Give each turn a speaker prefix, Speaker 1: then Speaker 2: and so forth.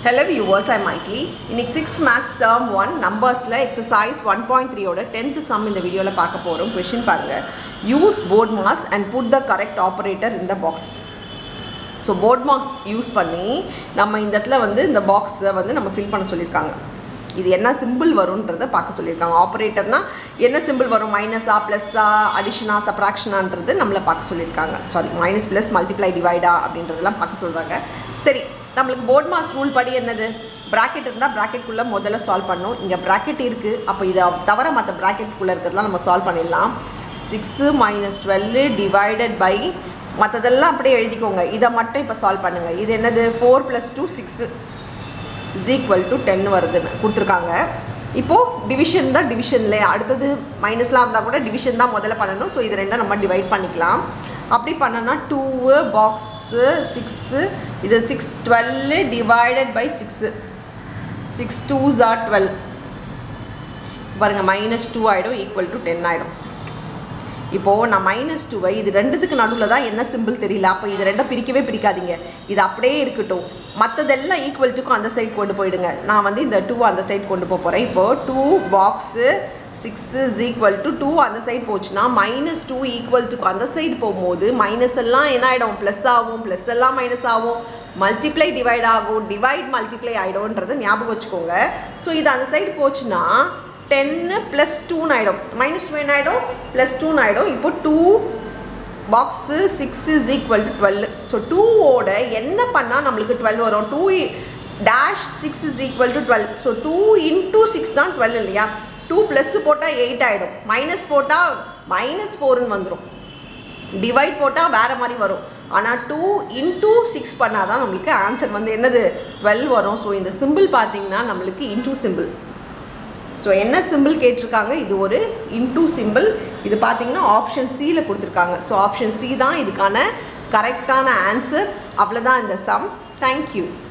Speaker 1: hello viewers ஐ மைட்லி இன்னைக்கு சிக்ஸ் மேக்ஸ் டேர்ம் ஒன் நம்பர்ஸில் எக்ஸசைஸ் ஒன் பாயிண்ட் த்ரீயோட டென்த்து சம் இந்த வீடியோவில் பார்க்க போகிறோம் கொஷின் பாருங்கள் use four marks and put the correct operator இந்த box so four marks use பண்ணி நம்ம இந்த இடத்துல வந்து இந்த பாக்ஸை வந்து நம்ம ஃபில் பண்ண சொல்லியிருக்காங்க இது என்ன சிம்பிள் வரும்ன்றதை பார்க்க சொல்லியிருக்காங்க ஆப்ரேட்டர்னா என்ன சிம்பிள் வரும் மைனஸா ப்ளஸ்ஸா அடிஷனா சப்ராக்ஷனான்றது நம்மளை பார்க்க சொல்லியிருக்காங்க சாரி மைனஸ் ப்ளஸ் மல்டிப்ளை டிவைடா அப்படின்றதெல்லாம் பார்க்க சொல்கிறாங்க சரி நம்மளுக்கு போர்ட் மாஸ் ரூல் படி என்னது ப்ராக்கெட் இருந்தால் ப்ராக்கெட்குள்ளே முதல்ல சால்வ் பண்ணணும் இங்கே ப்ராக்கெட் இருக்குது அப்போ இதை தவிர மற்ற ப்ராக்கெட்டுக்குள்ளே இருக்கிறதுலாம் நம்ம சால்வ் பண்ணிடலாம் six minus twelve divided by மற்றதெல்லாம் அப்படியே எழுதிக்கோங்க இதை மட்டும் இப்போ சால்வ் பண்ணுங்கள் இது என்னது four plus two six is equal to ten வருதுன்னு கொடுத்துருக்காங்க இப்போது டிவிஷன் தான் டிவிஷன்ல அடுத்தது மைனஸ்லாம் இருந்தால் கூட டிவிஷன் தான் முதல்ல பண்ணணும் ஸோ இது ரெண்டும் நம்ம டிவைட் பண்ணிக்கலாம் அப்படி பண்ணோன்னா டூவு பாக்ஸு சிக்ஸு இது six twelve divided by six six twos are twelve பாருங்கள் மைனஸ் டூ ஆகிடும் ஈக்குவல் டு டென் ஆகிடும் இப்போது நான் மைனஸ் டூவை இது ரெண்டுத்துக்கு நடுவில் தான் என்ன சிம்பிள் தெரியல அப்போ இது ரெண்டும் பிரிக்கவே பிரிக்காதீங்க இது அப்படியே இருக்கட்டும் மற்றதெல்லாம் ஈக்குவல் டுக்கும் அந்த சைட் கொண்டு போயிடுங்க நான் வந்து இந்த டூ அந்த சைட் கொண்டு போக போகிறேன் இப்போது two box six is equal to two அந்த சைட் போச்சுன்னா மைனஸ் டூ ஈக்குவல் டுக்கு அந்த சைடு போகும்போது மைனஸ் எல்லாம் என்ன ஆகிடும் ப்ளஸ் ஆகும் ப்ளஸ் எல்லாம் மைனஸ் ஆகும் மல்டிப்ளை டிவைட் ஆகும் டிவைட் மல்டிப்ளை ஆகிடும்ன்றதை ஞாபகம் வச்சுக்கோங்க ஸோ இது அந்த சைடு போச்சுன்னா டென்னு ப்ளஸ் டூன்னு ஆகிடும் மைனஸ் டூ என்ன ஆகிடும் ப்ளஸ் டூன்னு ஆகிடும் இப்போ two box six is equal to twelve so டூவோட என்ன பண்ணால் நம்மளுக்கு டுவெல் வரும் two dash six is equal to twelve so two into six தான் டுவெல் இல்லையா டூ ப்ளஸ் போட்டால் எயிட் ஆகிடும் மைனஸ் போட்டால் மைனஸ் ஃபோர்னு வந்துடும் டிவைட் போட்டால் வேறு மாதிரி வரும் ஆனால் டூ இன்டூ சிக்ஸ் பண்ணால் தான் நம்மளுக்கு ஆன்சர் வந்து என்னது டுவெல் வரும் ஸோ இந்த சிம்பிள் பார்த்தீங்கன்னா நம்மளுக்கு இன்டூ சிம்பிள் ஸோ என்ன சிம்பிள் கேட்டிருக்காங்க இது ஒரு இன்டூ சிம்பிள் இது பார்த்தீங்கன்னா ஆப்ஷன் சியில் கொடுத்துருக்காங்க ஸோ ஆப்ஷன் சி தான் இதுக்கான கரெக்டான ஆன்சர் அவ்வளோதான் இந்த சம் தேங்க்யூ